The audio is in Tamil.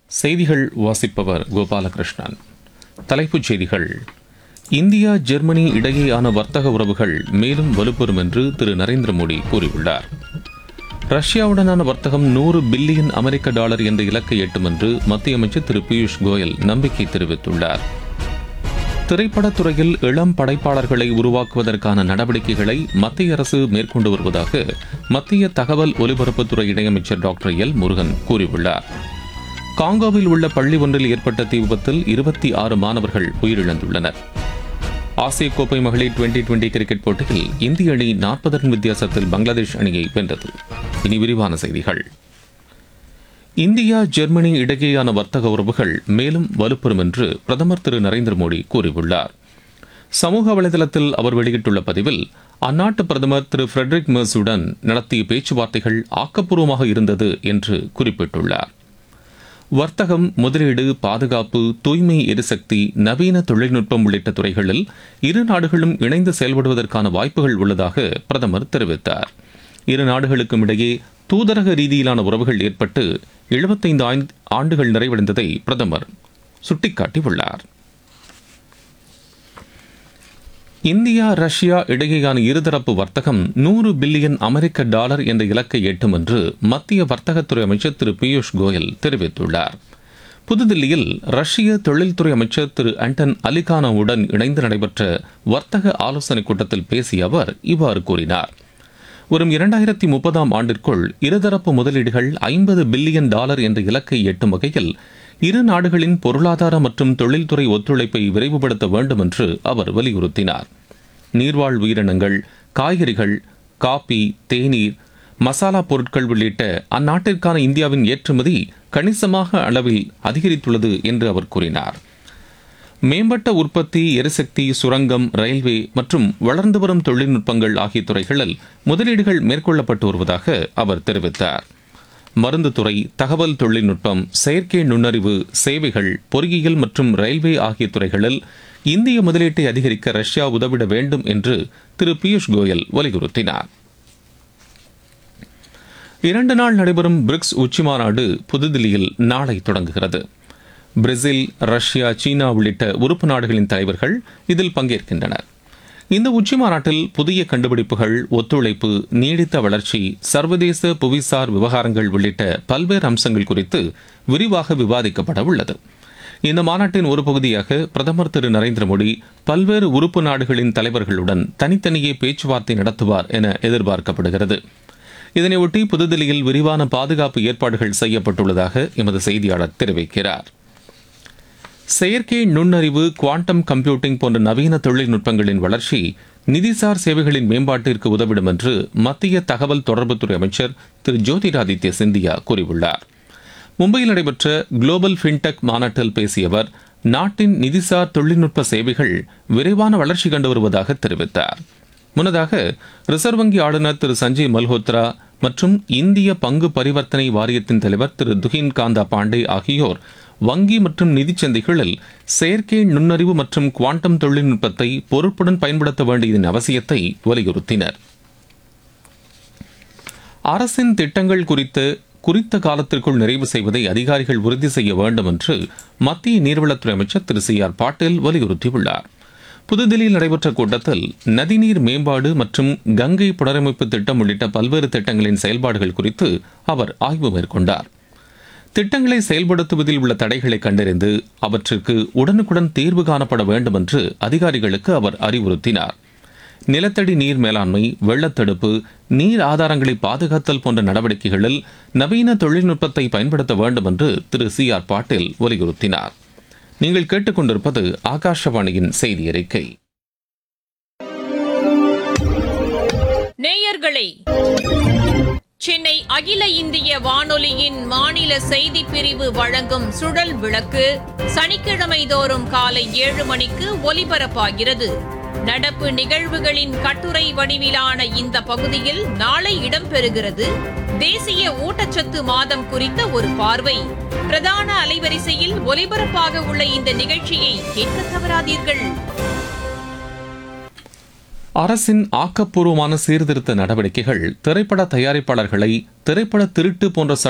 செய்திகள் வாசிப்பவர் கோபாலகிருஷ்ணன் தலைப்புச் செய்திகள் இந்தியா ஜெர்மனி இடையேயான வர்த்தக உறவுகள் மேலும் வலுப்பெறும் என்று திரு நரேந்திர மோடி கூறியுள்ளார் ரஷ்யாவுடனான வர்த்தகம் நூறு பில்லியன் அமெரிக்க டாலர் என்ற இலக்கை எட்டும் என்று மத்திய அமைச்சர் திரு பியூஷ் கோயல் நம்பிக்கை தெரிவித்துள்ளார் திரைப்படத்துறையில் இளம் படைப்பாளர்களை உருவாக்குவதற்கான நடவடிக்கைகளை மத்திய அரசு மேற்கொண்டு வருவதாக மத்திய தகவல் ஒலிபரப்புத்துறை இணையமைச்சர் டாக்டர் எல் முருகன் கூறியுள்ளார் காங்கோவில் உள்ள பள்ளி ஒன்றில் ஏற்பட்ட தீ விபத்தில் இருபத்தி ஆறு மாணவர்கள் உயிரிழந்துள்ளனர் ஆசிய கோப்பை மகளிர் டுவெண்டி டுவெண்டி கிரிக்கெட் போட்டியில் இந்திய அணி நாற்பது ரன் வித்தியாசத்தில் பங்களாதேஷ் அணியை வென்றது இனி விரிவான செய்திகள் இந்தியா ஜெர்மனி இடையேயான வர்த்தக உறவுகள் மேலும் வலுப்பெறும் என்று பிரதமர் திரு நரேந்திர மோடி கூறியுள்ளார் சமூக வலைதளத்தில் அவர் வெளியிட்டுள்ள பதிவில் அந்நாட்டு பிரதமர் திரு ஃபிரெட்ரிக் மெர்ஸுடன் நடத்திய பேச்சுவார்த்தைகள் ஆக்கப்பூர்வமாக இருந்தது என்று குறிப்பிட்டுள்ளார் வர்த்தகம் முதலீடு பாதுகாப்பு தூய்மை எரிசக்தி நவீன தொழில்நுட்பம் உள்ளிட்ட துறைகளில் இரு நாடுகளும் இணைந்து செயல்படுவதற்கான வாய்ப்புகள் உள்ளதாக பிரதமர் தெரிவித்தார் இரு நாடுகளுக்கும் இடையே தூதரக ரீதியிலான உறவுகள் ஏற்பட்டு எழுபத்தைந்து ஆண்டுகள் நிறைவடைந்ததை பிரதமர் சுட்டிக்காட்டியுள்ளார் இந்தியா ரஷ்யா இடையேயான இருதரப்பு வர்த்தகம் நூறு பில்லியன் அமெரிக்க டாலர் என்ற இலக்கை எட்டும் என்று மத்திய வர்த்தகத்துறை அமைச்சர் திரு பியூஷ் கோயல் தெரிவித்துள்ளார் புதுதில்லியில் ரஷ்ய தொழில்துறை அமைச்சர் திரு ஆண்டன் அலிகானோவுடன் இணைந்து நடைபெற்ற வர்த்தக ஆலோசனைக் கூட்டத்தில் பேசிய அவர் இவ்வாறு கூறினார் வரும் இரண்டாயிரத்தி முப்பதாம் ஆண்டிற்குள் இருதரப்பு முதலீடுகள் ஐம்பது பில்லியன் டாலர் என்ற இலக்கை எட்டும் வகையில் இரு நாடுகளின் பொருளாதார மற்றும் தொழில்துறை ஒத்துழைப்பை விரைவுபடுத்த வேண்டும் என்று அவர் வலியுறுத்தினார் நீர்வாழ் உயிரினங்கள் காய்கறிகள் காபி தேநீர் மசாலா பொருட்கள் உள்ளிட்ட அந்நாட்டிற்கான இந்தியாவின் ஏற்றுமதி கணிசமாக அளவில் அதிகரித்துள்ளது என்று அவர் கூறினார் மேம்பட்ட உற்பத்தி எரிசக்தி சுரங்கம் ரயில்வே மற்றும் வளர்ந்து வரும் தொழில்நுட்பங்கள் ஆகிய துறைகளில் முதலீடுகள் மேற்கொள்ளப்பட்டு வருவதாக அவர் தெரிவித்தார் மருந்து துறை தகவல் தொழில்நுட்பம் செயற்கை நுண்ணறிவு சேவைகள் பொறியியல் மற்றும் ரயில்வே ஆகிய துறைகளில் இந்திய முதலீட்டை அதிகரிக்க ரஷ்யா உதவிட வேண்டும் என்று திரு பியூஷ் கோயல் வலியுறுத்தினார் இரண்டு நாள் நடைபெறும் பிரிக்ஸ் உச்சிமாநாடு புதுதில்லியில் நாளை தொடங்குகிறது பிரேசில் ரஷ்யா சீனா உள்ளிட்ட உறுப்பு நாடுகளின் தலைவர்கள் இதில் பங்கேற்கின்றனர் இந்த உச்சி மாநாட்டில் புதிய கண்டுபிடிப்புகள் ஒத்துழைப்பு நீடித்த வளர்ச்சி சர்வதேச புவிசார் விவகாரங்கள் உள்ளிட்ட பல்வேறு அம்சங்கள் குறித்து விரிவாக விவாதிக்கப்பட உள்ளது இந்த மாநாட்டின் ஒரு பகுதியாக பிரதமர் திரு நரேந்திர மோடி பல்வேறு உறுப்பு நாடுகளின் தலைவர்களுடன் தனித்தனியே பேச்சுவார்த்தை நடத்துவார் என எதிர்பார்க்கப்படுகிறது இதனையொட்டி புதுதில்லியில் விரிவான பாதுகாப்பு ஏற்பாடுகள் செய்யப்பட்டுள்ளதாக எமது செய்தியாளர் தெரிவிக்கிறார் செயற்கை நுண்ணறிவு குவாண்டம் கம்ப்யூட்டிங் போன்ற நவீன தொழில்நுட்பங்களின் வளர்ச்சி நிதிசார் சேவைகளின் மேம்பாட்டிற்கு உதவிடும் என்று மத்திய தகவல் தொடர்புத்துறை அமைச்சர் திரு ஜோதிராதித்ய சிந்தியா கூறியுள்ளார் மும்பையில் நடைபெற்ற குளோபல் ஃபின்டெக் மாநாட்டில் பேசிய அவர் நாட்டின் நிதிசார் தொழில்நுட்ப சேவைகள் விரைவான வளர்ச்சி கண்டு வருவதாக தெரிவித்தார் முன்னதாக ரிசர்வ் வங்கி ஆளுநர் திரு சஞ்சய் மல்ஹோத்ரா மற்றும் இந்திய பங்கு பரிவர்த்தனை வாரியத்தின் தலைவர் திரு துகின் காந்தா பாண்டே ஆகியோர் வங்கி மற்றும் நிதிச் சந்தைகளில் செயற்கை நுண்ணறிவு மற்றும் குவாண்டம் தொழில்நுட்பத்தை பொறுப்புடன் பயன்படுத்த வேண்டியதன் அவசியத்தை வலியுறுத்தினர் அரசின் திட்டங்கள் குறித்து குறித்த காலத்திற்குள் நிறைவு செய்வதை அதிகாரிகள் உறுதி செய்ய வேண்டும் என்று மத்திய நீர்வளத்துறை அமைச்சர் திரு சி ஆர் பாட்டீல் வலியுறுத்தியுள்ளார் புதுதில்லியில் நடைபெற்ற கூட்டத்தில் நதிநீர் மேம்பாடு மற்றும் கங்கை புனரமைப்பு திட்டம் உள்ளிட்ட பல்வேறு திட்டங்களின் செயல்பாடுகள் குறித்து அவர் ஆய்வு மேற்கொண்டார் திட்டங்களை செயல்படுத்துவதில் உள்ள தடைகளை கண்டறிந்து அவற்றிற்கு உடனுக்குடன் தீர்வு காணப்பட வேண்டும் என்று அதிகாரிகளுக்கு அவர் அறிவுறுத்தினார் நிலத்தடி நீர் மேலாண்மை வெள்ளத்தடுப்பு நீர் ஆதாரங்களை பாதுகாத்தல் போன்ற நடவடிக்கைகளில் நவீன தொழில்நுட்பத்தை பயன்படுத்த வேண்டும் என்று திரு சி ஆர் பாட்டீல் வலியுறுத்தினார் நீங்கள் கேட்டுக்கொண்டிருப்பது ஆகாஷவாணியின் செய்தி அறிக்கை நேயர்களே சென்னை அகில இந்திய வானொலியின் மாநில செய்தி பிரிவு வழங்கும் சுழல் விளக்கு சனிக்கிழமை தோறும் காலை ஏழு மணிக்கு ஒலிபரப்பாகிறது நடப்பு நிகழ்வுகளின் கட்டுரை வடிவிலான இந்த பகுதியில் நாளை இடம்பெறுகிறது தேசிய ஊட்டச்சத்து மாதம் குறித்த ஒரு பார்வை பிரதான அலைவரிசையில் ஒலிபரப்பாக உள்ள இந்த நிகழ்ச்சியை கேட்க தவறாதீர்கள் அரசின் ஆக்கப்பூர்வமான சீர்திருத்த நடவடிக்கைகள் திரைப்பட தயாரிப்பாளர்களை திரைப்பட திருட்டு போன்ற